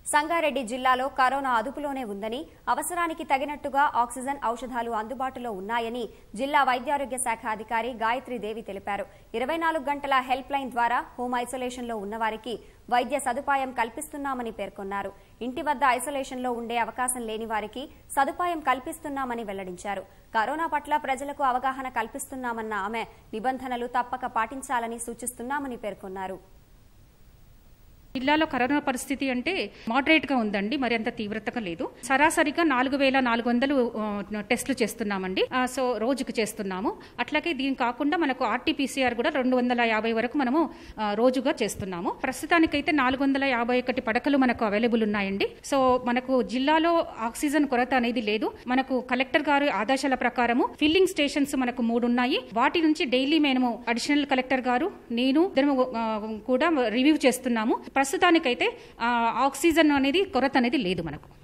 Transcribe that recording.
సంగారెడ్డి జిల్లాలో కరోనా అదుపులోనే ఉందని అవసరానికి తగినట్టుగా ఆక్సిజన్ ఔషధాలు అందుబాటులో ఉన్నాయని జిల్లా వైద్యారోగ్య శాఖ అధికారి గాయత్రీదేవి తెలిపారు ఇరవై నాలుగు గంటల హెల్ప్ లైన్ ద్వారా హోమ్ ఐసోలేషన్లో ఉన్నవారికి వైద్య సదుపాయం కల్పిస్తున్నామని పేర్కొన్నారు ఇంటి వద్ద ఐసోలేషన్లో ఉండే అవకాశం లేని వారికి సదుపాయం కల్పిస్తున్నామని వెల్లడించారు కరోనా పట్ల ప్రజలకు అవగాహన కల్పిస్తున్నామన్న ఆమె నిబంధనలు తప్పక పాటించాలని సూచిస్తున్నామని పేర్కొన్నారు జిల్లాలో కరోనా పరిస్థితి అంటే మోడరేట్ గా ఉందండి మరి అంత తీవ్రతగా లేదు సరాసరిగా నాలుగు వేల నాలుగు వందలు ఆ, టెస్టులు చేస్తున్నామండి ఆ, సో రోజుకు చేస్తున్నాము అట్లాగే దీని కాకుండా మనకు ఆర్టీపీసీఆర్ కూడా రెండు వందల యాభై వరకు మనము ఆ, రోజుగా చేస్తున్నాము ప్రస్తుతానికైతే నాలుగు వందల యాభై ఒకటి పడకలు మనకు అవైలబుల్ ఉన్నాయండి సో మనకు జిల్లాలో ఆక్సిజన్ కొరత అనేది లేదు మనకు కలెక్టర్ గారు ఆదేశాల ప్రకారము ఫిల్లింగ్ స్టేషన్స్ మనకు మూడు ఉన్నాయి వాటి నుంచి డైలీ మేము అడిషనల్ కలెక్టర్ గారు నేను ఇద్దరము, ఆ, కూడా రివ్యూ చేస్తున్నాము ప్రస్తుతానికైతే ఆ, ఆక్సిజన్ అనేది కొరత అనేది లేదు మనకు